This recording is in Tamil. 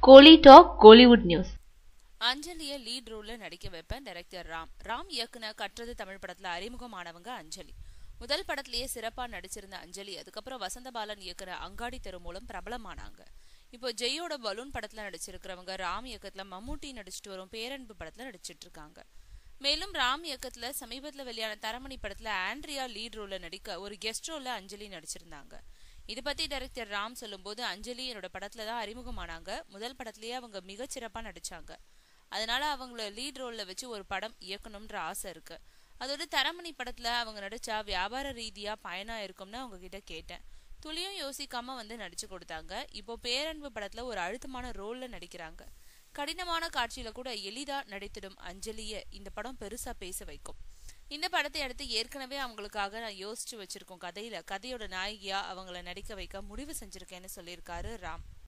கோலி டாக் கோலிவுட் நியூஸ் அஞ்சலிய லீட் ரோல்ல நடிக்க வைப்பேன் டைரக்டர் ராம் ராம் இயக்குன கற்றது தமிழ் படத்துல அறிமுகமானவங்க அஞ்சலி முதல் படத்திலேயே சிறப்பா நடிச்சிருந்த அஞ்சலி அதுக்கப்புறம் வசந்தபாலன் இயக்குன அங்காடி தெரு மூலம் பிரபலமானாங்க இப்போ ஜெயோட பலூன் படத்துல நடிச்சிருக்கிறவங்க ராம் இயக்கத்துல மம்மூட்டி நடிச்சிட்டு வரும் பேரன்பு படத்துல நடிச்சிட்டு இருக்காங்க மேலும் ராம் இயக்கத்துல சமீபத்துல வெளியான தரமணி படத்துல ஆண்ட்ரியா லீட் ரோல்ல நடிக்க ஒரு கெஸ்ட் ரோல்ல அஞ்சலி நடிச்சிருந்தாங்க இது பத்தி டைரக்டர் ராம் சொல்லும்போது அஞ்சலி என்னோட படத்துல தான் அறிமுகமானாங்க முதல் படத்திலேயே அவங்க மிகச்சிறப்பா நடிச்சாங்க அதனால அவங்கள லீட் ரோல்ல வச்சு ஒரு படம் இயக்கணும்ன்ற ஆசை இருக்கு அதோட தரமணி படத்துல அவங்க நடிச்சா வியாபார ரீதியா பயனா இருக்கும்னு அவங்க கிட்ட கேட்டேன் துளியும் யோசிக்காம வந்து நடிச்சு கொடுத்தாங்க இப்போ பேரன்பு படத்துல ஒரு அழுத்தமான ரோல்ல நடிக்கிறாங்க கடினமான காட்சியில கூட எளிதா நடித்திடும் அஞ்சலிய இந்த படம் பெருசா பேச வைக்கும் இந்த படத்தை அடுத்து ஏற்கனவே அவங்களுக்காக நான் யோசிச்சு வச்சிருக்கோம் கதையில கதையோட நாயகியா அவங்கள நடிக்க வைக்க முடிவு செஞ்சிருக்கேன்னு சொல்லியிருக்காரு ராம்